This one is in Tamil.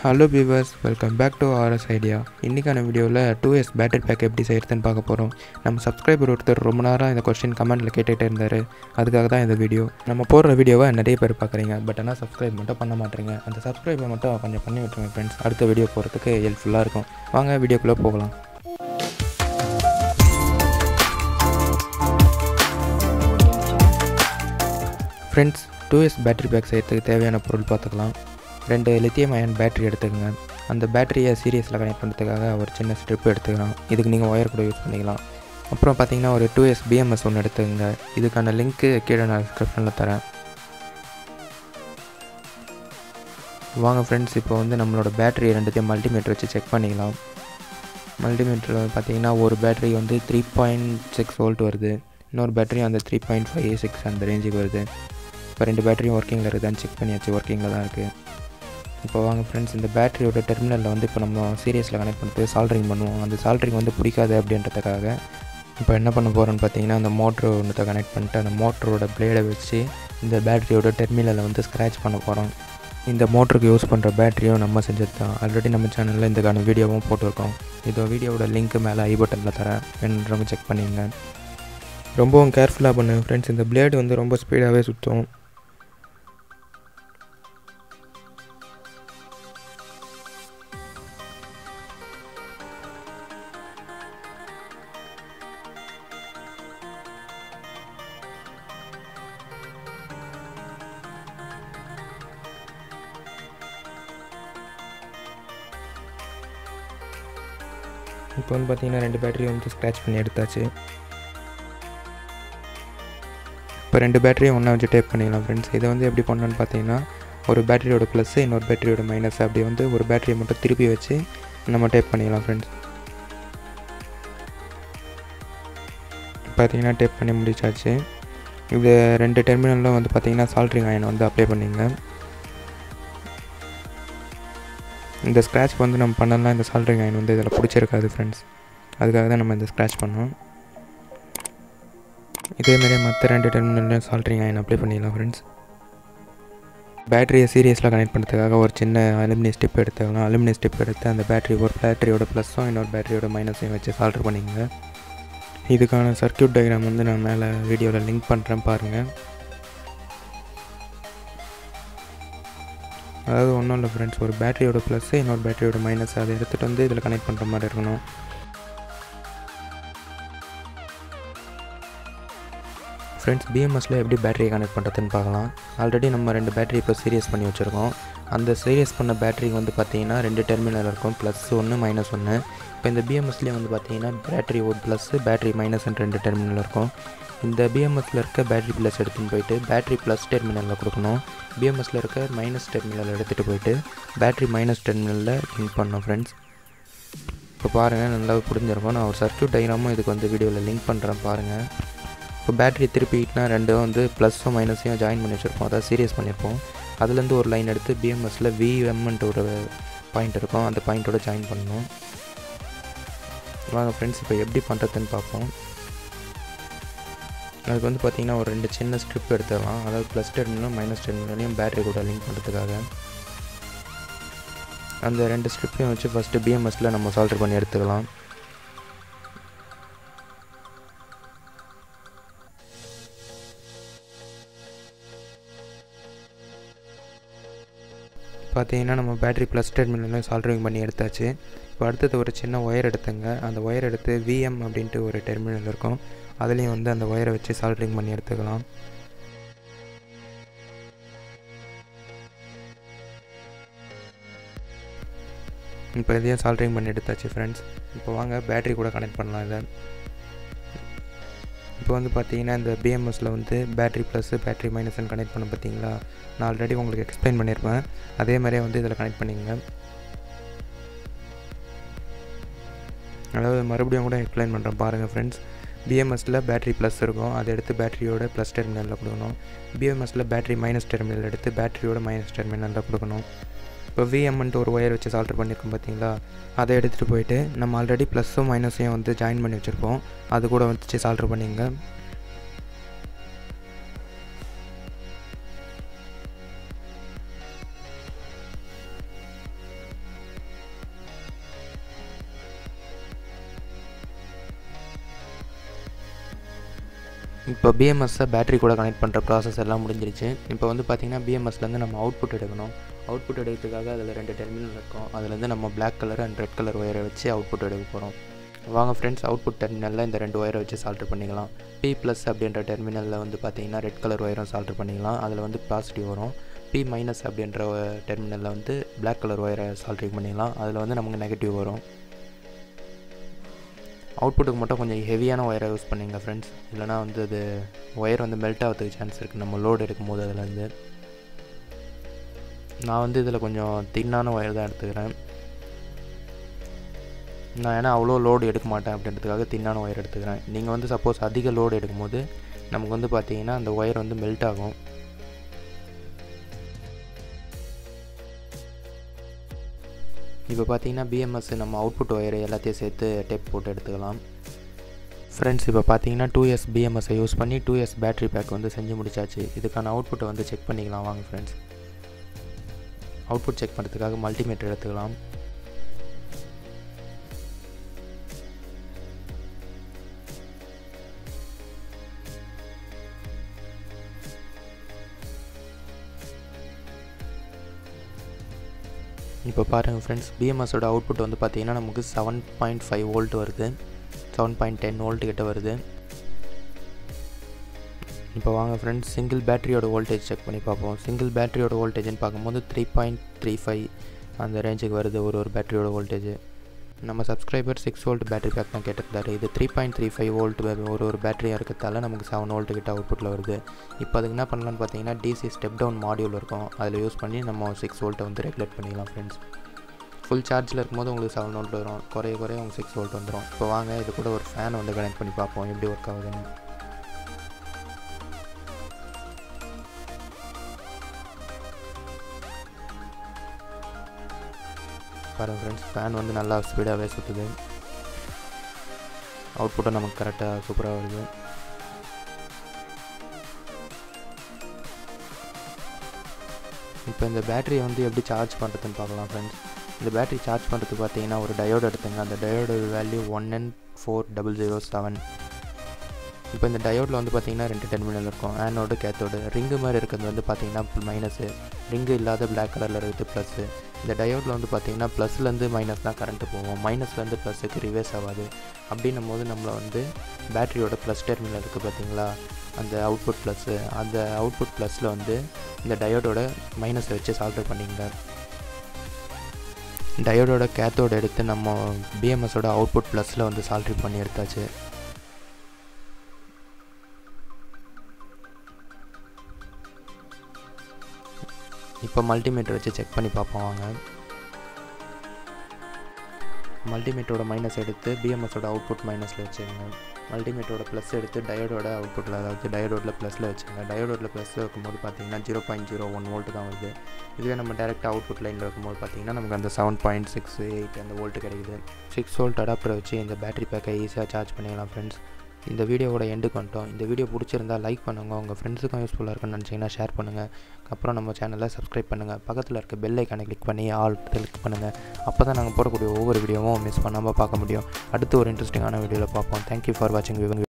hello viewers welcome back to RS idea இன்றைக்கான வீடியோவில் டூ இயர்ஸ் பேட்டரி பேக் எப்படி செய்கிறதுன்னு பார்க்க போகிறோம் நம்ம சப்ஸ்கிரைபர் ஒருத்தர் ரொம்ப நேரம் இந்த கொஸ்டின் கமெண்ட்டில் கேட்டுகிட்டே இருந்தார் அதுக்காக தான் இந்த வீடியோ நம்ம போடுற வீடியோவை நிறைய பேர் பார்க்குறீங்க பட் ஆனால் சப்ஸ்கிரைப் மட்டும் பண்ண மாட்டேங்க அந்த சப்ஸ்கிரைபை மட்டும் கொஞ்சம் பண்ணி விட்டுருங்க ஃப்ரெண்ட்ஸ் அடுத்த வீடியோ போகிறதுக்கு ஹெல்ப்ஃபுல்லாக இருக்கும் வாங்க வீடியோக்குள்ளே போகலாம் friends two years battery pack செய்கிறதுக்கு தேவையான பொருள் பார்த்துக்கலாம் ரெண்டு லித்தியம் அயன் பேட்டரி எடுத்துக்கங்க அந்த பேட்டரியை சீரியஸில் கனெக்ட் பண்ணுறதுக்காக ஒரு சின்ன ஸ்ட்ரிப் எடுத்துக்கலாம் இதுக்கு நீங்கள் ஒயர் கூட யூஸ் பண்ணிக்கலாம் அப்புறம் பார்த்தீங்கன்னா ஒரு டூ இயர்ஸ் பிஎம்எஸ் ஒன்று எடுத்துக்கங்க இதுக்கான லிங்க்கு கீழே நான் டிஸ்கிரிப்ஷனில் தரேன் வாங்க ஃப்ரெண்ட்ஸ் இப்போ வந்து நம்மளோட பேட்டரி ரெண்டுத்தையும் மல்டிமீட்டர் வச்சு செக் பண்ணிக்கலாம் மல்டிமீட்டரில் பார்த்தீங்கன்னா ஒரு பேட்டரி வந்து த்ரீ பாயிண்ட் சிக்ஸ் வோல்ட் வருது இன்னொரு பேட்டரி அந்த த்ரீ பாயிண்ட் ஃபைவ் சிக்ஸ் அந்த ரேஞ்சுக்கு வருது இப்போ ரெண்டு பேட்டரியும் ஒர்க்கிங்கில் இருக்குதான்னு செக் பண்ணியாச்சு ஒர்க்கிங்கில் தான் இருக்குது இப்போ வாங்க ஃப்ரெண்ட்ஸ் இந்த பேட்டரியோட டெர்மினலில் வந்து இப்போ நம்ம சீரியஸில் கனெக்ட் பண்ணிட்டு சால்ட்ரிங் பண்ணுவோம் அந்த சால்ட்ரிங் வந்து பிடிக்காது அப்படின்றதுக்காக இப்போ என்ன பண்ண போகிறோன்னு பார்த்தீங்கன்னா அந்த மோட்ரு ஒன்றத்தை கனெக்ட் பண்ணிட்டு அந்த மோட்டரோட பிளேடை வச்சு இந்த பேட்டரியோட டெர்மினலை வந்து ஸ்க்ராட்ச் பண்ண போகிறோம் இந்த மோட்டருக்கு யூஸ் பண்ணுற பேட்டரியும் நம்ம செஞ்சது தான் ஆல்ரெடி நம்ம சேனலில் இதுக்கான வீடியோவும் போட்டிருக்கோம் இதோ வீடியோவோட லிங்க் மேலே ஐ பட்டனில் தரேன் வேணுன்றவங்க செக் பண்ணிங்க ரொம்பவும் கேர்ஃபுல்லாக பண்ணுங்க ஃப்ரெண்ட்ஸ் இந்த பிளேடு வந்து ரொம்ப ஸ்பீடாகவே சுற்றும் இப்போ வந்து பார்த்தீங்கன்னா ரெண்டு பேட்டரி வந்து ஸ்க்ராட்ச் பண்ணி எடுத்தாச்சு இப்போ ரெண்டு பேட்டரியும் ஒன்றா வச்சு டேப் பண்ணிக்கலாம் ஃப்ரெண்ட்ஸ் இதை வந்து எப்படி பண்ணணும்னு பார்த்தீங்கன்னா ஒரு பேட்டரியோட ப்ளஸ்ஸு இன்னொரு பேட்டரியோட மைனஸ் அப்படி வந்து ஒரு பேட்டரியை மட்டும் திருப்பி வச்சு நம்ம டேப் பண்ணிக்கலாம் ஃப்ரெண்ட்ஸ் பார்த்தீங்கன்னா டேப் பண்ணி முடிச்சாச்சு இது ரெண்டு டெர்மினலில் வந்து பார்த்தீங்கன்னா சால்ட்ரிங் அயன் வந்து அப்ளை பண்ணிங்க இந்த ஸ்க்ராட்ச் வந்து நம்ம பண்ணலாம் இந்த சால்ட்ரிங் அயன் வந்து இதில் பிடிச்சிருக்காது ஃப்ரெண்ட்ஸ் அதுக்காக தான் நம்ம இந்த ஸ்க்ராட்ச் பண்ணோம் இதேமாரி மற்ற ரெண்டு டெர்மினல்லையும் சால்ட்ரிங் அயன் அப்ளை பண்ணிடலாம் ஃப்ரெண்ட்ஸ் பேட்டரியை சீரியஸில் கனெக்ட் பண்ணுறதுக்காக ஒரு சின்ன அலுமினியம் ஸ்டிப் எடுத்துக்கலாம் அலுமினியம் ஸ்டிப் எடுத்து அந்த பேட்டரி ஒரு பேட்டரியோட ப்ளஸ்ஸும் இன்னொரு பேட்டரியோட மைனஸையும் வச்சு சால்ட்ரு பண்ணிங்க இதுக்கான சர்க்கியூட் டயக்ராம் வந்து நான் மேலே வீடியோவில் லிங்க் பண்ணுறேன் பாருங்கள் அதாவது ஒன்றும் இல்லை ஃப்ரெண்ட்ஸ் ஒரு பேட்டரியோட ப்ளஸ்ஸு இன்னொரு பேட்டரியோட மைனஸ் அதை எடுத்துகிட்டு வந்து இதில் கனெக்ட் பண்ணுற மாதிரி இருக்கணும் ஃப்ரெண்ட்ஸ் பிஎம்எஸில் எப்படி பேட்டரியை கனெக்ட் பண்ணுறதுன்னு பார்க்கலாம் ஆல்ரெடி நம்ம ரெண்டு பேட்டரி இப்போ சீரியஸ் பண்ணி வச்சுருக்கோம் அந்த சீரியஸ் பண்ண பேட்டரி வந்து பார்த்திங்கன்னா ரெண்டு டெர்மினல் இருக்கும் ப்ளஸ் ஒன்று மைனஸ் ஒன்று இப்போ இந்த பிஎம்எஸ்லேயே வந்து பார்த்திங்கன்னா பேட்டரி ஒரு ப்ளஸ்ஸு பேட்டரி மைனஸ்ன்ற ரெண்டு டெர்மினல் இருக்கும் இந்த பிஎம்எஸில் இருக்க பேட்டரி ப்ளஸ் எடுத்துகிட்டு போயிட்டு பேட்டரி ப்ளஸ் டெர்மினலில் கொடுக்கணும் பிஎம்எஸில் இருக்க மைனஸ் டெர்மினல் எடுத்துகிட்டு போயிட்டு பேட்டரி மைனஸ் டெர்மினலில் லிங்க் பண்ணணும் ஃப்ரெண்ட்ஸ் இப்போ பாருங்கள் நல்லா புரிஞ்சிருக்கும் நான் ஒரு சர்க்கியூட் டயக்ராமும் இதுக்கு வந்து வீடியோவில் லிங்க் பண்ணுறேன் பாருங்கள் இப்போ பேட்டரி திருப்பிட்டுனா ரெண்டும் வந்து ப்ளஸ்ஸும் மைனஸையும் ஜாயின் பண்ணி வச்சுருப்போம் அதாவது சீரியஸ் பண்ணியிருப்போம் அதுலேருந்து ஒரு லைன் எடுத்து பிஎம்எஸில் விஎம்ன்ட்டு ஒரு பாயிண்ட் இருக்கும் அந்த பாயிண்ட்டோட ஜாயின் பண்ணணும் வாங்க ஃப்ரெண்ட்ஸ் இப்போ எப்படி பண்ணுறதுன்னு பார்ப்போம் அதுக்கு வந்து பார்த்திங்கன்னா ஒரு ரெண்டு சின்ன ஸ்ட்ரிப் எடுத்துக்கலாம் அதாவது ப்ளஸ் டெர்மினலும் மைனஸ் டெர்மினலையும் பேட்டரி கூட லிங்க் பண்ணுறதுக்காக அந்த ரெண்டு ஸ்ட்ரிப்பையும் வச்சு ஃபஸ்ட்டு பிஎம்எஸில் நம்ம சால்டர் பண்ணி எடுத்துக்கலாம் பார்த்தீங்கன்னா நம்ம பேட்டரி ப்ளஸ் டெர்மினலையும் சால்டரிங் பண்ணி எடுத்தாச்சு இப்போ அடுத்தது ஒரு சின்ன ஒயர் எடுத்துங்க அந்த ஒயர் எடுத்து விஎம் அப்படின்ட்டு ஒரு டெர்மினல் இருக்கும் அதுலேயும் வந்து அந்த ஒயரை வச்சு சால்ட்ரிங் பண்ணி எடுத்துக்கலாம் இப்போ இதையும் சால்ட்ரிங் பண்ணி எடுத்தாச்சு ஃப்ரெண்ட்ஸ் இப்போ வாங்க பேட்டரி கூட கனெக்ட் பண்ணலாம் இதை இப்போ வந்து பார்த்தீங்கன்னா இந்த பிஎம்எஸில் வந்து பேட்டரி ப்ளஸ்ஸு பேட்டரி மைனஸ்ன்னு கனெக்ட் பண்ண பார்த்தீங்களா நான் ஆல்ரெடி உங்களுக்கு எக்ஸ்பிளைன் பண்ணியிருப்பேன் அதே மாதிரியே வந்து இதில் கனெக்ட் பண்ணிங்க அதாவது மறுபடியும் கூட எக்ஸ்பிளைன் பண்ணுறேன் பாருங்கள் ஃப்ரெண்ட்ஸ் பிஎம்எஸில் பேட்டரி ப்ளஸ் இருக்கும் அதை எடுத்து பேட்டரியோட ப்ளஸ் டெர்மினலில் கொடுக்கணும் பிஎம்எஸில் பேட்டரி மைனஸ் டெர்மினல் எடுத்து பேட்டரியோட மைனஸ் டெர்மினலில் கொடுக்கணும் இப்போ விஎம்ன்ட்டு ஒரு ஒயர் வச்சு சால்டர் பண்ணியிருக்கோம் பார்த்தீங்களா அதை எடுத்துகிட்டு போயிட்டு நம்ம ஆல்ரெடி ப்ளஸ்ஸும் மைனஸையும் வந்து ஜாயின் பண்ணி வச்சுருப்போம் அது கூட வச்சு சால்டர் பண்ணிங்க இப்போ பிஎம்எஸ்ஸை பேட்டரி கூட கனெக்ட் பண்ணுற ப்ராசஸ் எல்லாம் முடிஞ்சிருச்சு இப்போ வந்து பார்த்திங்கன்னா பிஎம்எஸ்லேருந்து நம்ம அவுட்புட் எடுக்கணும் அவுட்புட் எடுக்கிறதுக்காக அதில் ரெண்டு டெர்மினல் இருக்கும் அதுலேருந்து நம்ம black colour and red colour ஒயரை வச்சு அவுட்புட் எடுக்க போகிறோம் வாங்க ஃப்ரெண்ட்ஸ் அவுட்புட் டெர்மினலில் இந்த ரெண்டு ஒயரை வச்சு சால்ட்ரு பண்ணிக்கலாம் பி ப்ளஸ் அப்படின்ற டெர்மினலில் வந்து பார்த்திங்கன்னா ரெட் கலர் ஒயரும் சால்ட்ரு பண்ணிக்கலாம் அதில் வந்து பாசிட்டிவ் வரும் பி மைனஸ் அப்படின்ற டெர்மினலில் வந்து பிளாக் கலர் ஒயரை சால்ட்ரிங் பண்ணிக்கலாம் அதில் வந்து நமக்கு நெகட்டிவ் வரும் அவுட்புட்டுக்கு மட்டும் கொஞ்சம் ஹெவியான ஒயரை யூஸ் பண்ணிங்க ஃப்ரெண்ட்ஸ் இல்லைனா வந்து அது ஒயர் வந்து மெல்ட் ஆகிறதுக்கு சான்ஸ் இருக்குது நம்ம லோடு எடுக்கும் போது அதுலேருந்து நான் வந்து இதில் கொஞ்சம் தின்னான ஒயர் தான் எடுத்துக்கிறேன் நான் ஏன்னா அவ்வளோ லோடு எடுக்க மாட்டேன் அப்படின்றதுக்காக தின்னான ஒயர் எடுத்துக்கிறேன் நீங்கள் வந்து சப்போஸ் அதிக லோடு எடுக்கும்போது நமக்கு வந்து பார்த்தீங்கன்னா அந்த ஒயர் வந்து மெல்ட் ஆகும் இப்போ பார்த்தீங்கன்னா பிஎம்எஸ் நம்ம அவுட்புட் ஒயர் எல்லாத்தையும் சேர்த்து டேப் போட்டு எடுத்துக்கலாம் ஃப்ரெண்ட்ஸ் இப்போ பார்த்தீங்கன்னா டூ எஸ் பிஎம்எஸ்ஸை யூஸ் பண்ணி டூ எஸ் பேட்டரி பேக் வந்து செஞ்சு முடிச்சாச்சு இதுக்கான அவுட்புட்டை வந்து செக் பண்ணிக்கலாம் வாங்க ஃப்ரெண்ட்ஸ் அவுட்புட் செக் பண்ணுறதுக்காக மல்டிமீட்டர் எடுத்துக்கலாம் இப்போ பாருங்கள் ஃப்ரெண்ட்ஸ் பிஎம்எஸோட அவுட்புட் வந்து பார்த்தீங்கன்னா நமக்கு செவன் பாயிண்ட் ஃபைவ் வோல்ட் வருது செவன் பாயிண்ட் டென் வோல்ட் கிட்ட வருது இப்போ வாங்க ஃப்ரெண்ட்ஸ் சிங்கிள் பேட்டரியோட வோல்டேஜ் செக் பண்ணி பார்ப்போம் சிங்கிள் பேட்டரியோட வோல்டேஜ்னு பார்க்கும்போது த்ரீ பாயிண்ட் த்ரீ ஃபைவ் அந்த ரேஞ்சுக்கு வருது ஒரு ஒரு பேட்டரியோட வோல்டேஜ் நம்ம subscriber six volt battery pack தான் கேட்டிருந்தாரு இது three point three five volt ஒரு ஒரு பேட்டரியாக இருக்கிறதால நமக்கு செவன் வோல்ட் கிட்ட அவுட்புட்டில் வருது இப்போ அதுக்கு என்ன பண்ணலான்னு பார்த்தீங்கன்னா டிசி ஸ்டெப் டவுன் மாடியூல் இருக்கும் அதில் யூஸ் பண்ணி நம்ம சிக்ஸ் வோல்ட்டை வந்து ரெகுலேட் பண்ணிக்கலாம் ஃப்ரெண்ட்ஸ் ஃபுல் சார்ஜில் இருக்கும்போது உங்களுக்கு செவன் வோல்ட் வரும் குறைய குறைய உங்களுக்கு சிக்ஸ் வோல்ட் வந்துடும் இப்போ வாங்க இது கூட ஒரு ஃபேன் வந்து கனெக்ட் பண்ணி பார்ப்போம் எப்படி ஒர்க் ஆகுதுன்னு பாருங்கள் ஃப்ரெண்ட்ஸ் ஃபேன் வந்து நல்லா ஸ்பீடாகவே சுற்றுது அவுட்புட்டும் நமக்கு கரெக்டாக சூப்பராக வருது இப்போ இந்த பேட்டரியை வந்து எப்படி சார்ஜ் பண்ணுறதுன்னு பார்க்கலாம் ஃப்ரெண்ட்ஸ் இந்த பேட்டரி சார்ஜ் பண்ணுறதுக்கு பார்த்தீங்கன்னா ஒரு டயோடு எடுத்துங்க அந்த டயோட value one N four double zero seven இப்போ இந்த டயோடில் வந்து பார்த்தீங்கன்னா ரெண்டு டெர்மினல் இருக்கும் ஆனோடு கேத்தோடு ரிங்கு மாதிரி இருக்கிறது வந்து பார்த்தீங்கன்னா மைனஸு ரிங்கு இல்லாத பிளாக் கலரில் இருக்குது ப்ளஸ்ஸு இந்த டயோடில் வந்து பார்த்தீங்கன்னா ப்ளஸ்லேருந்து மைனஸ் தான் கரண்ட்டு போகும் மைனஸ்லேருந்து ப்ளஸுக்கு ரிவர்ஸ் ஆகாது அப்படின்னும் போது நம்மளை வந்து பேட்டரியோட ப்ளஸ் டெர்மினல் இருக்குது பார்த்தீங்களா அந்த அவுட்புட் ப்ளஸ்ஸு அந்த அவுட்புட் ப்ளஸில் வந்து இந்த டயோடோட மைனஸை வச்சு சால்வ் பண்ணிங்க டயோடோட கேத்தோடு எடுத்து நம்ம பிஎம்எஸோட அவுட்புட் ப்ளஸில் வந்து சால்ட்ரி பண்ணி எடுத்தாச்சு இப்போ மல்டிமீட்டர் வச்சு செக் பண்ணி பார்ப்போம் வாங்க மல்டிமீட்டரோட மைனஸ் எடுத்து பிஎம்எஸோட அவுட்புட் மைனஸில் வச்சுருங்க மல்டிமீட்டரோட ப்ளஸ் எடுத்து டயோடோட அவுட்புட்டில் அதாவது டயோடோட ப்ளஸில் வச்சுங்க டயோடோட ப்ளஸில் வைக்கும்போது பார்த்தீங்கன்னா zero point zero one volt தான் வருது இதுவே நம்ம டேரெக்டாக அவுட்புட் லைனில் வைக்கும்போது பார்த்தீங்கன்னா நமக்கு அந்த செவன் பாயிண்ட் சிக்ஸ் எயிட் அந்த வோல்ட் கிடைக்குது சிக்ஸ் வோல்ட் அடாப்டரை வச்சு இந்த பேட்டரி பேக்கை ஈஸியாக சார்ஜ் பண்ணிக்கலாம் ஃப்ரெண்ட்ஸ் இந்த வீடியோவோட எண்டுக்கு வந்துட்டோம் இந்த வீடியோ பிடிச்சிருந்தா லைக் பண்ணுங்கள் உங்கள் ஃப்ரெண்ட்ஸுக்கும் யூஸ்ஃபுல்லாக இருக்குன்னு நினச்சிங்கன்னா ஷேர் பண்ணுங்கள் அப்புறம் நம்ம சேனலை சப்ஸ்கிரைப் பண்ணுங்கள் பக்கத்தில் இருக்க பெல் ஐக்கானை கிளிக் பண்ணி ஆல் கிளிக் பண்ணுங்கள் அப்போ தான் நாங்கள் போடக்கூடிய ஒவ்வொரு வீடியோவும் மிஸ் பண்ணாமல் பார்க்க முடியும் அடுத்து ஒரு இன்ட்ரெஸ்டிங்கான வீடியோவில் பார்ப்போம் தேங்க்யூ ஃபார் வாட்சிங்